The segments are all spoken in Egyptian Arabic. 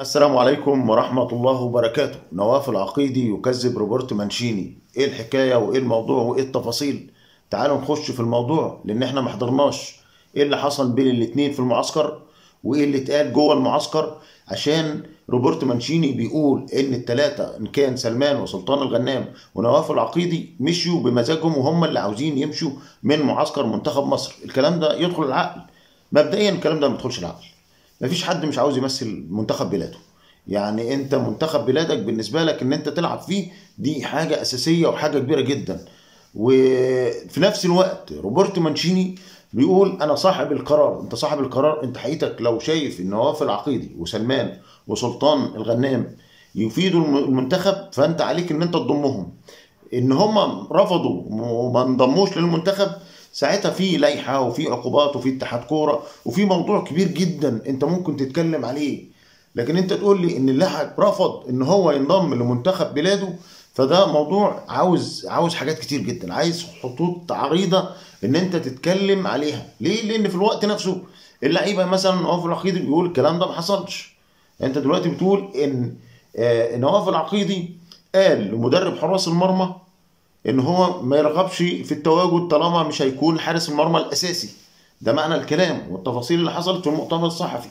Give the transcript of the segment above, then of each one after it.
السلام عليكم ورحمة الله وبركاته نواف العقيدي يكذب روبرت مانشيني ايه الحكاية وايه الموضوع وايه التفاصيل تعالوا نخش في الموضوع لان احنا ما حضرناش ايه اللي حصل بين الاتنين في المعسكر وايه اللي اتقال جوه المعسكر عشان روبرت مانشيني بيقول ان التلاتة ان كان سلمان وسلطان الغنام ونواف العقيدي مشيوا بمزاجهم وهم اللي عاوزين يمشوا من معسكر منتخب مصر الكلام ده يدخل العقل مبدئيا الكلام ده ما يدخلش العقل مفيش حد مش عاوز يمثل منتخب بلاده يعني انت منتخب بلادك بالنسبه لك ان انت تلعب فيه دي حاجه اساسيه وحاجه كبيره جدا وفي نفس الوقت روبرت مانشيني بيقول انا صاحب القرار انت صاحب القرار انت حقيقتك لو شايف ان نواف العقيدي وسلمان وسلطان الغنام يفيدوا المنتخب فانت عليك ان انت تضمهم ان هم رفضوا وما انضموش للمنتخب ساعتها في لائحه وفي عقوبات وفي اتحاد كوره وفي موضوع كبير جدا انت ممكن تتكلم عليه لكن انت تقول لي ان اللاعب رفض ان هو ينضم لمنتخب بلاده فده موضوع عاوز عاوز حاجات كتير جدا عايز خطوط عريضه ان انت تتكلم عليها ليه لان في الوقت نفسه اللعيبه مثلا نواف العقيدي بيقول الكلام ده ما حصلش انت دلوقتي بتقول ان آه، نواف العقيدي قال لمدرب حراس المرمى ان هو ما يرغبش في التواجد طالما مش هيكون حارس المرمى الاساسي ده معنى الكلام والتفاصيل اللي حصلت في المؤتمر الصحفي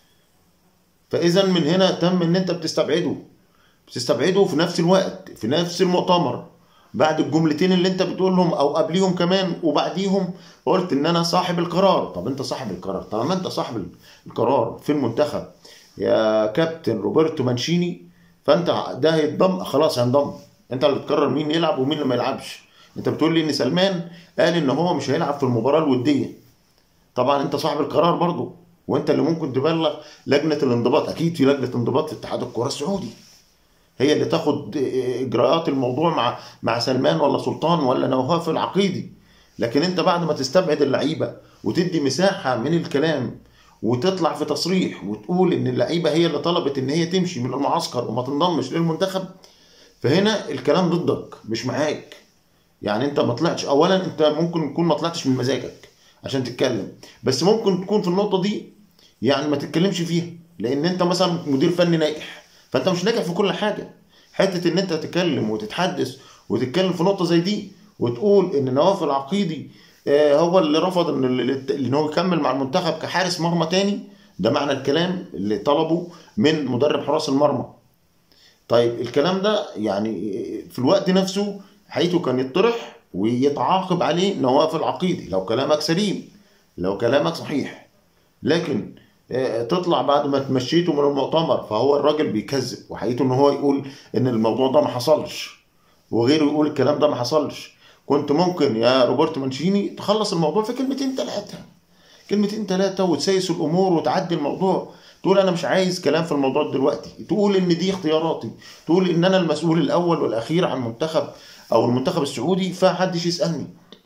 فاذا من هنا تم ان انت بتستبعده بتستبعده في نفس الوقت في نفس المؤتمر بعد الجملتين اللي انت بتقولهم او قبليهم كمان وبعديهم قلت ان انا صاحب القرار طب انت صاحب القرار طالما انت صاحب القرار في المنتخب يا كابتن روبرتو مانشيني فانت ده هيتضم خلاص هينضم انت اللي تقرر مين يلعب ومين اللي ما يلعبش انت بتقول لي ان سلمان قال ان هو مش هيلعب في المباراه الوديه طبعا انت صاحب القرار برضه وانت اللي ممكن تبلغ لجنه الانضباط اكيد في لجنه انضباط في اتحاد الكره السعودي هي اللي تاخد اجراءات الموضوع مع مع سلمان ولا سلطان ولا نواف العقيدي لكن انت بعد ما تستبعد اللعيبه وتدي مساحه من الكلام وتطلع في تصريح وتقول ان اللعيبه هي اللي طلبت ان هي تمشي من المعسكر وما تنضمش للمنتخب فهنا الكلام ضدك مش معاك يعني انت ما طلعتش اولا انت ممكن تكون ما طلعتش من مزاجك عشان تتكلم بس ممكن تكون في النقطه دي يعني ما تتكلمش فيها لان انت مثلا مدير فني ناجح فانت مش ناجح في كل حاجه حته ان انت تتكلم وتتحدث وتتكلم في نقطه زي دي وتقول ان نواف العقيدي آه، هو اللي رفض ان ان هو يكمل مع المنتخب كحارس مرمى تاني ده معنى الكلام اللي طلبه من مدرب حراس المرمى طيب الكلام ده يعني في الوقت نفسه حيث كان يطرح ويتعاقب عليه نواف العقيدي لو كلامك سليم لو كلامك صحيح لكن آه، تطلع بعد ما تمشيته من المؤتمر فهو الراجل بيكذب وحقيقته ان هو يقول ان الموضوع ده ما حصلش وغيره يقول الكلام ده ما حصلش كنت ممكن يا روبرت مانشيني تخلص الموضوع في كلمتين ثلاثه كلمتين ثلاثه وتسيس الامور وتعدي الموضوع تقول انا مش عايز كلام في الموضوع دلوقتي تقول ان دي اختياراتي تقول ان انا المسؤول الاول والاخير عن منتخب او المنتخب السعودي فحدش يسالني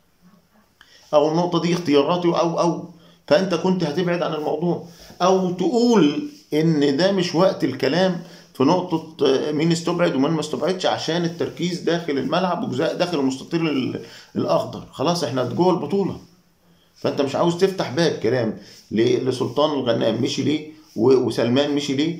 او النقطه دي اختياراتي او او فانت كنت هتبعد عن الموضوع او تقول ان ده مش وقت الكلام في نقطة مين استبعد ومين ما استبعدش عشان التركيز داخل الملعب وجزاء داخل المستطيل ال- الأخضر خلاص احنا جوه البطولة فأنت مش عاوز تفتح باب كلام ل- لسلطان الغنام مشي ليه و- وسلمان مشي ليه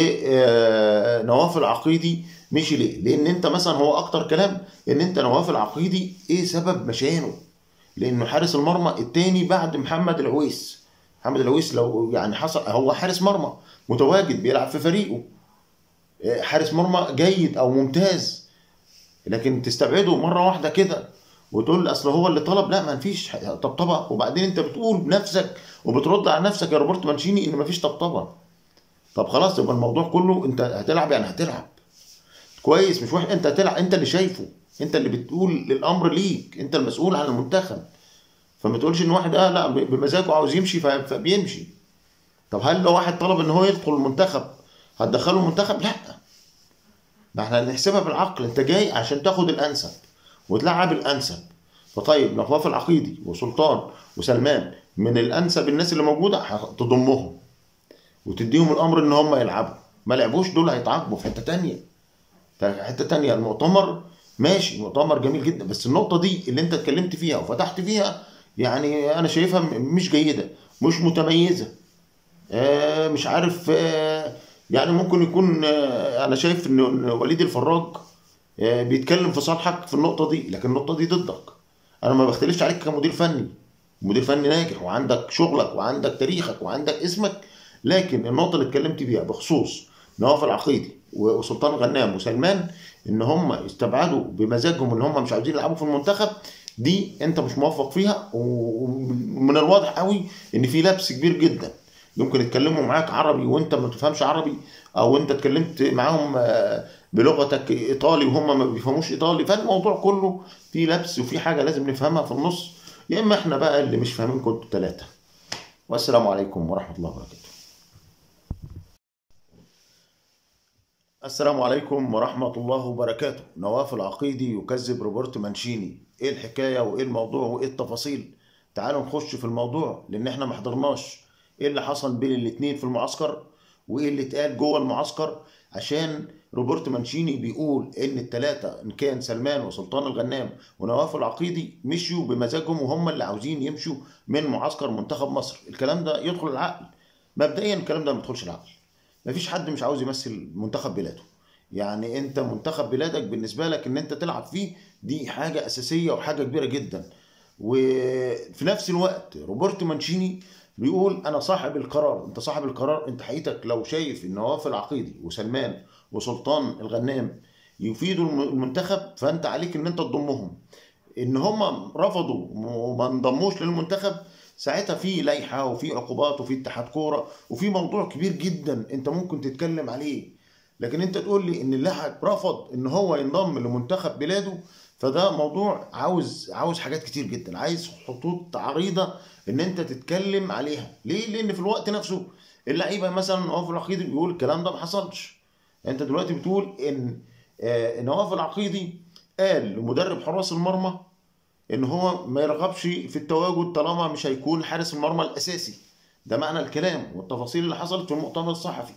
ونواف العقيدي مشي ليه لأن أنت مثلا هو أكتر كلام إن أنت نواف العقيدي إيه سبب مشيانه لأنه حارس المرمى التاني بعد محمد العويس محمد العويس لو يعني حصل هو حارس مرمى متواجد بيلعب في فريقه حارس مرمى جيد او ممتاز لكن تستبعده مره واحده كده وتقول اصل هو اللي طلب لا ما فيش طبطبه وبعدين انت بتقول بنفسك وبترد على نفسك يا روبرت مانشيني ان ما فيش طبطبه طب خلاص يبقى الموضوع كله انت هتلعب يعني هتلعب كويس مش وحش انت هتلعب انت اللي شايفه انت اللي بتقول الامر ليك انت المسؤول عن المنتخب فما تقولش ان واحد اه لا بمزاجه عاوز يمشي ف- فبيمشي طب هل لو واحد طلب ان هو يدخل المنتخب هتدخله المنتخب لا ما احنا هنحسبها بالعقل انت جاي عشان تاخد الانسب وتلعب الانسب فطيب نواف العقيدي وسلطان وسلمان من الانسب الناس اللي موجوده هتضمهم وتديهم الامر ان هم يلعبوا ما لعبوش دول هيتعاقبوا في حته تانية في حته تانية المؤتمر ماشي مؤتمر جميل جدا بس النقطه دي اللي انت اتكلمت فيها وفتحت فيها يعني انا شايفها م- مش جيده مش متميزه آه، مش عارف آه، يعني ممكن يكون آه، انا شايف ان إن وليد الفراج آه، بيتكلم في صالحك في النقطه دي لكن النقطه دي ضدك انا ما بختلفش عليك كمدير فني مدير فني ناجح وعندك شغلك وعندك تاريخك وعندك اسمك لكن النقطه اللي اتكلمت بيها بخصوص نواف العقيدي وسلطان غنام وسلمان ان هم استبعدوا بمزاجهم ان هم مش عاوزين يلعبوا في المنتخب دي انت مش موفق فيها ومن الواضح قوي ان في لبس كبير جدا يمكن يتكلموا معاك عربي وانت ما تفهمش عربي او انت اتكلمت معاهم آه، بلغتك ايطالي وهم ما بيفهموش ايطالي فالموضوع كله فيه لبس وفي حاجه لازم نفهمها في النص يا اما احنا بقى اللي مش فاهمين كنتوا ثلاثه والسلام عليكم ورحمه الله وبركاته السلام عليكم ورحمة الله وبركاته نواف العقيدي يكذب روبرت مانشيني ايه الحكاية وايه الموضوع وايه التفاصيل تعالوا نخش في الموضوع لان احنا ما حضرناش ايه اللي حصل بين الاتنين في المعسكر وايه اللي اتقال جوه المعسكر عشان روبرت مانشيني بيقول ان التلاتة ان كان سلمان وسلطان الغنام ونواف العقيدي مشيوا بمزاجهم وهم اللي عاوزين يمشوا من معسكر منتخب مصر الكلام ده يدخل العقل مبدئيا الكلام ده ما يدخلش العقل مفيش حد مش عاوز يمثل منتخب بلاده يعني انت منتخب بلادك بالنسبه لك ان انت تلعب فيه دي حاجه اساسيه وحاجه كبيره جدا وفي نفس الوقت روبرتو مانشيني بيقول انا صاحب القرار انت صاحب القرار انت حقيقتك لو شايف ان نواف العقيدي وسلمان وسلطان الغنام يفيدوا الم- المنتخب فانت عليك ان انت تضمهم ان هم رفضوا وما انضموش للمنتخب ساعتها في لائحه وفي عقوبات وفي اتحاد كوره وفي موضوع كبير جدا انت ممكن تتكلم عليه لكن انت تقول لي ان اللاعب رفض ان هو ينضم لمنتخب بلاده فده موضوع عاوز عاوز حاجات كتير جدا عايز خطوط عريضه ان انت تتكلم عليها ليه لان في الوقت نفسه اللعيبه مثلا نواف العقيدي بيقول الكلام ده ما حصلش انت دلوقتي بتقول ان آه، نواف العقيدي قال لمدرب حراس المرمى ان هو ما يرغبش في التواجد طالما مش هيكون حارس المرمى الاساسي ده معنى الكلام والتفاصيل اللي حصلت في المؤتمر الصحفي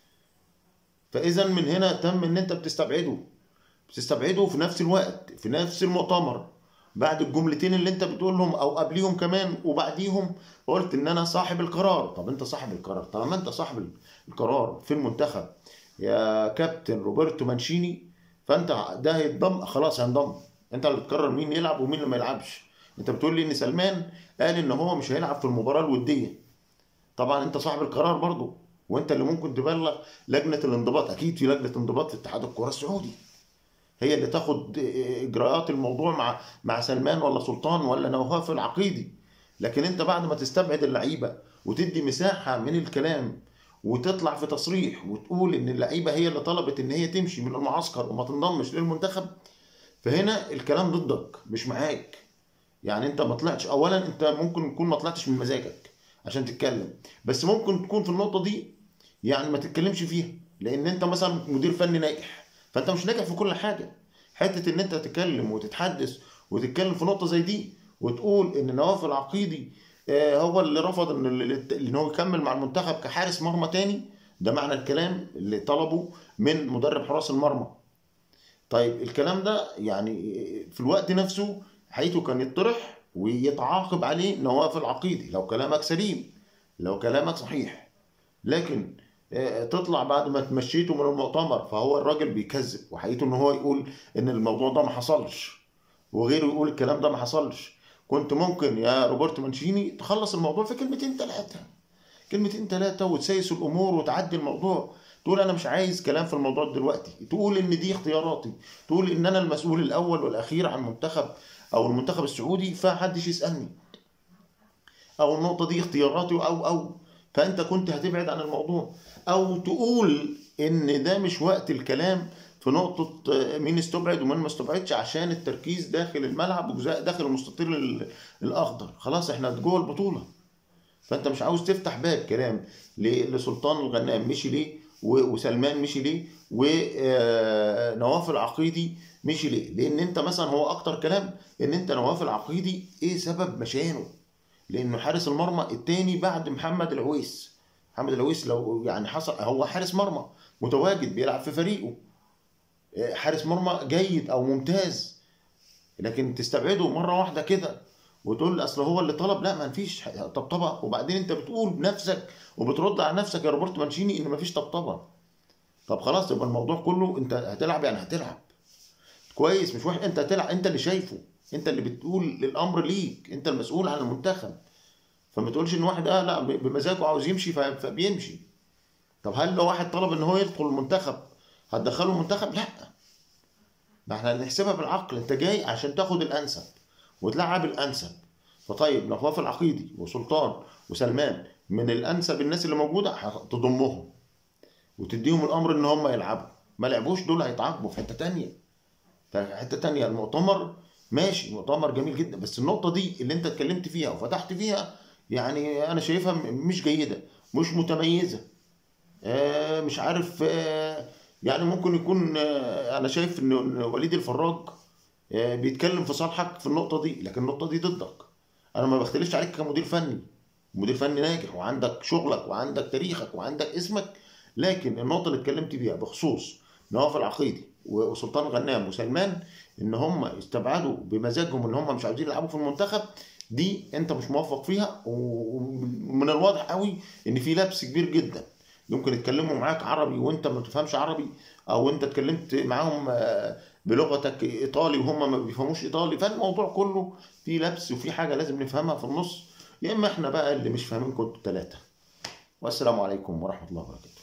فاذا من هنا تم ان انت بتستبعده بتستبعده في نفس الوقت في نفس المؤتمر بعد الجملتين اللي انت بتقولهم او قبليهم كمان وبعديهم قلت ان انا صاحب القرار طب انت صاحب القرار طالما انت صاحب القرار في المنتخب يا كابتن روبرتو مانشيني فانت ده هيتضم خلاص هينضم انت اللي تقرر مين يلعب ومين اللي ما يلعبش انت بتقول لي ان سلمان قال ان هو مش هيلعب في المباراه الوديه طبعا انت صاحب القرار برضو وانت اللي ممكن تبلغ لجنه الانضباط اكيد في لجنه انضباط في اتحاد الكره السعودي هي اللي تاخد اجراءات الموضوع مع مع سلمان ولا سلطان ولا نواف العقيدي لكن انت بعد ما تستبعد اللعيبه وتدي مساحه من الكلام وتطلع في تصريح وتقول ان اللعيبه هي اللي طلبت ان هي تمشي من المعسكر وما تنضمش للمنتخب فهنا الكلام ضدك مش معاك يعني انت ما طلعتش اولا انت ممكن تكون ما طلعتش من مزاجك عشان تتكلم بس ممكن تكون في النقطه دي يعني ما تتكلمش فيها لان انت مثلا مدير فني ناجح فانت مش ناجح في كل حاجه حته ان انت تتكلم وتتحدث وتتكلم في نقطه زي دي وتقول ان نواف العقيدي آه، هو اللي رفض ان ال- ان هو يكمل مع المنتخب كحارس مرمى تاني ده معنى الكلام اللي طلبه من مدرب حراس المرمى طيب الكلام ده يعني في الوقت نفسه حيث كان يطرح ويتعاقب عليه نواف العقيدي لو كلامك سليم لو كلامك صحيح لكن آه، تطلع بعد ما تمشيته من المؤتمر فهو الراجل بيكذب وحقيقته ان هو يقول ان الموضوع ده ما حصلش وغيره يقول الكلام ده ما حصلش كنت ممكن يا روبرتو مانشيني تخلص الموضوع في كلمتين ثلاثه كلمتين ثلاثه وتسيس الامور وتعدي الموضوع تقول انا مش عايز كلام في الموضوع دلوقتي تقول ان دي اختياراتي تقول ان انا المسؤول الاول والاخير عن منتخب او المنتخب السعودي فحدش يسالني او النقطه دي اختياراتي او او فانت كنت هتبعد عن الموضوع او تقول ان ده مش وقت الكلام في نقطة آه، مين استبعد ومين ما استبعدش عشان التركيز داخل الملعب وجزاء داخل المستطيل ال- الأخضر خلاص احنا جوه البطولة فأنت مش عاوز تفتح باب كلام ل- لسلطان الغنام مشي ليه و- وسلمان مشي ليه ونواف العقيدي مشي ليه لأن أنت مثلا هو أكتر كلام إن أنت نواف العقيدي إيه سبب مشيانه لانه حارس المرمى التاني بعد محمد العويس محمد العويس لو يعني حصل هو حارس مرمى متواجد بيلعب في فريقه آه، حارس مرمى جيد او ممتاز لكن تستبعده مره واحده كده وتقول اصل هو اللي طلب لا ما فيش طبطبه وبعدين انت بتقول بنفسك وبترد على نفسك يا روبرت مانشيني ان ما فيش طبطبه طب خلاص يبقى الموضوع كله انت هتلعب يعني هتلعب كويس مش واحد انت هتلعب انت اللي شايفه انت اللي بتقول الامر ليك انت المسؤول عن المنتخب فما تقولش ان واحد اه لا بمزاجه عاوز يمشي فبيمشي طب هل لو واحد طلب ان هو يدخل المنتخب هتدخله المنتخب لا ده احنا هنحسبها بالعقل انت جاي عشان تاخد الانسب وتلعب الانسب فطيب نواف العقيدي وسلطان وسلمان من الانسب الناس اللي موجوده تضمهم وتديهم الامر ان هم يلعبوا ما لعبوش دول هيتعاقبوا في حته تانية في حته تانية المؤتمر ماشي مؤتمر جميل جدا بس النقطه دي اللي انت اتكلمت فيها وفتحت فيها يعني انا شايفها مش جيده مش متميزه آه مش عارف آه يعني ممكن يكون آه انا شايف ان وليد الفراج بيتكلم في صالحك في النقطه دي لكن النقطه دي ضدك انا ما بختلفش عليك كمدير فني مدير فني ناجح وعندك شغلك وعندك تاريخك وعندك اسمك لكن النقطه اللي اتكلمت فيها بخصوص نواف العقيدي وسلطان غنام وسلمان ان هم استبعدوا بمزاجهم ان هم مش عاوزين يلعبوا في المنتخب دي انت مش موفق فيها ومن الواضح قوي ان في لبس كبير جدا يمكن يتكلموا معاك عربي وانت ما تفهمش عربي او انت اتكلمت معاهم بلغتك ايطالي وهم ما بيفهموش ايطالي فالموضوع كله في لبس وفي حاجه لازم نفهمها في النص يا اما احنا بقى اللي مش فاهمين كنتوا ثلاثه والسلام عليكم ورحمه الله وبركاته